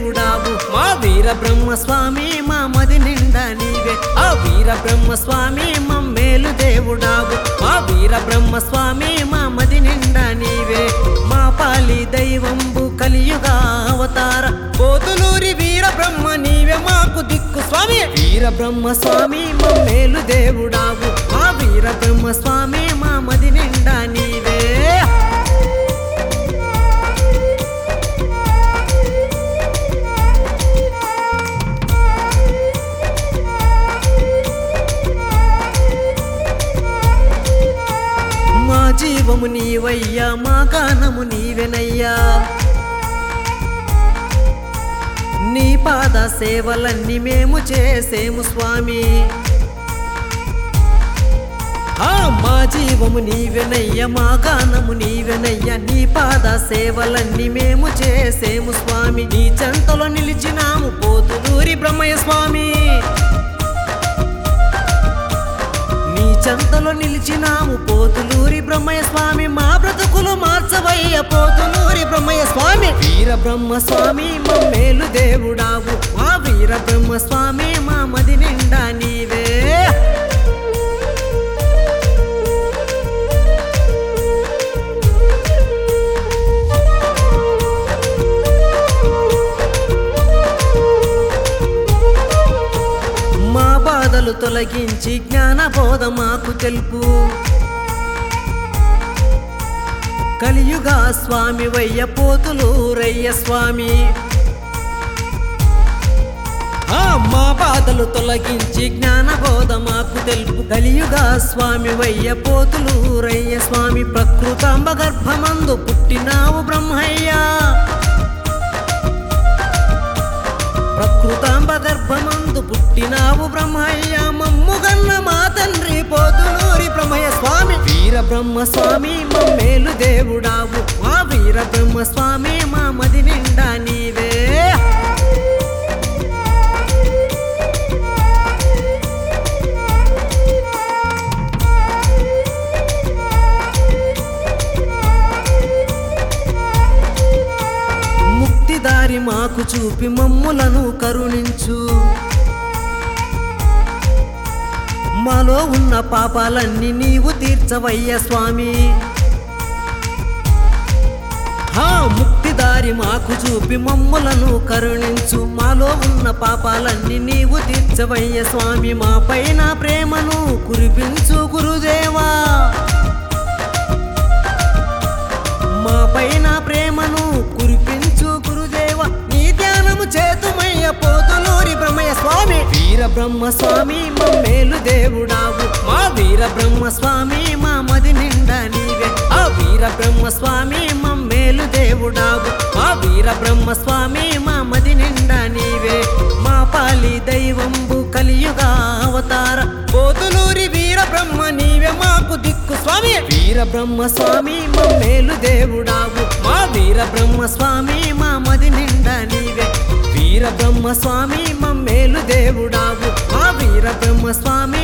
దేవుడావు మా వీర బ్రహ్మ స్వామి మా మది నిండా నీవే ఆ వీర బ్రహ్మ స్వామి మమ్మేలు దేవుడావు మా వీర బ్రహ్మ స్వామి మా మది నిండా నీవే మా పాలి దైవంబు కలియుగా అవతార పోతులూరి వీర బ్రహ్మ నీవే మాకు దిక్కు స్వామి వీర బ్రహ్మ స్వామి మమ్మేలు దేవుడావు మా వీర బ్రహ్మ స్వామి మా మది నిండా నీవే మా జీవము నీవయ్యా మా గానము నీవెనయ్యా నీ పాద సేవలన్నీ మేము చేసేము స్వామి ఆ మా జీవము నీవెనయ్య మా గానము నీవెనయ్య నీ పాద సేవలన్నీ మేము చేసేము స్వామి నీ చెంతలో నిలిచినాము పోతులూరి బ్రహ్మయ్య స్వామి నీ చెంతలో నిలిచినాము పోతులూరి బ్రహ్మయ్య స్వామి మా బ్రతుకులు మార్చవయ్య పోతులూరి బ్రహ్మయ్య స్వామి వీర బ్రహ్మ స్వామి మమ్మేలు దేవుడావు మా వీర బ్రహ్మ స్వామి మా మది నిండా నీవే మా బాధలు తొలగించి జ్ఞాన బోధ మాకు తెలుపు కలియుగా స్వామి వయ్య పోతులు రయ్య స్వామి ఆ మా బాధలు తొలగించి జ్ఞాన బోధ మాకు తెలుపు కలియుగా స్వామి వయ్య పోతులు రయ్య స్వామి ప్రకృతాంబ గర్భమందు పుట్టినావు బ్రహ్మయ్యా ప్రకృతాంబ గర్భమందు పుట్టినావు బ్రహ్మయ్య మమ్ముగన్న మా తండ్రి పోతులూరి బ్రహ్మయ్య స్వామి వీర బ్రహ్మ స్వామి మమ్మేలు దేవుడావు మా వీర బ్రహ్మ స్వామి మా మది నిండా నీవే ముక్తిదారి మాకు చూపి మమ్ములను కరుణించు మాలో ఉన్న పాపాలన్నీ నీవు తీర్చవయ్య స్వామి హా ముక్తిదారి మాకు చూపి మమ్ములను కరుణించు మాలో ఉన్న పాపాలన్నీ నీవు తీర్చవయ్య స్వామి మా పైన ప్రేమను కురిపించు గురుదేవా మా పైన ప్రేమను కురిపించు గురుదేవ నీ ధ్యానము చేతుమయ్య పోతులూరి బ్రహ్మయ్య స్వామి వీర బ్రహ్మ స్వామి మమ్మేలు దేవుడావు మా వీర బ్రహ్మ స్వామి మా మది నిండా నీవే ఆ వీర బ్రహ్మ స్వామి మమ్మేలు దేవుడావు మా వీర బ్రహ్మ స్వామి మా మది నిండా నీవే మా పాలి దైవంబు కలియుగా అవతార పోతులూరి వీర బ్రహ్మ నీవే మాకు దిక్కు స్వామి వీర బ్రహ్మ స్వామి మమ్మేలు దేవుడావు మా వీర బ్రహ్మ స్వామి మా మది నిండా నీవే వీర బ్రహ్మ స్వామి మమ్మేలు దేవుడావు మా వీర బ్రహ్మ స్వామి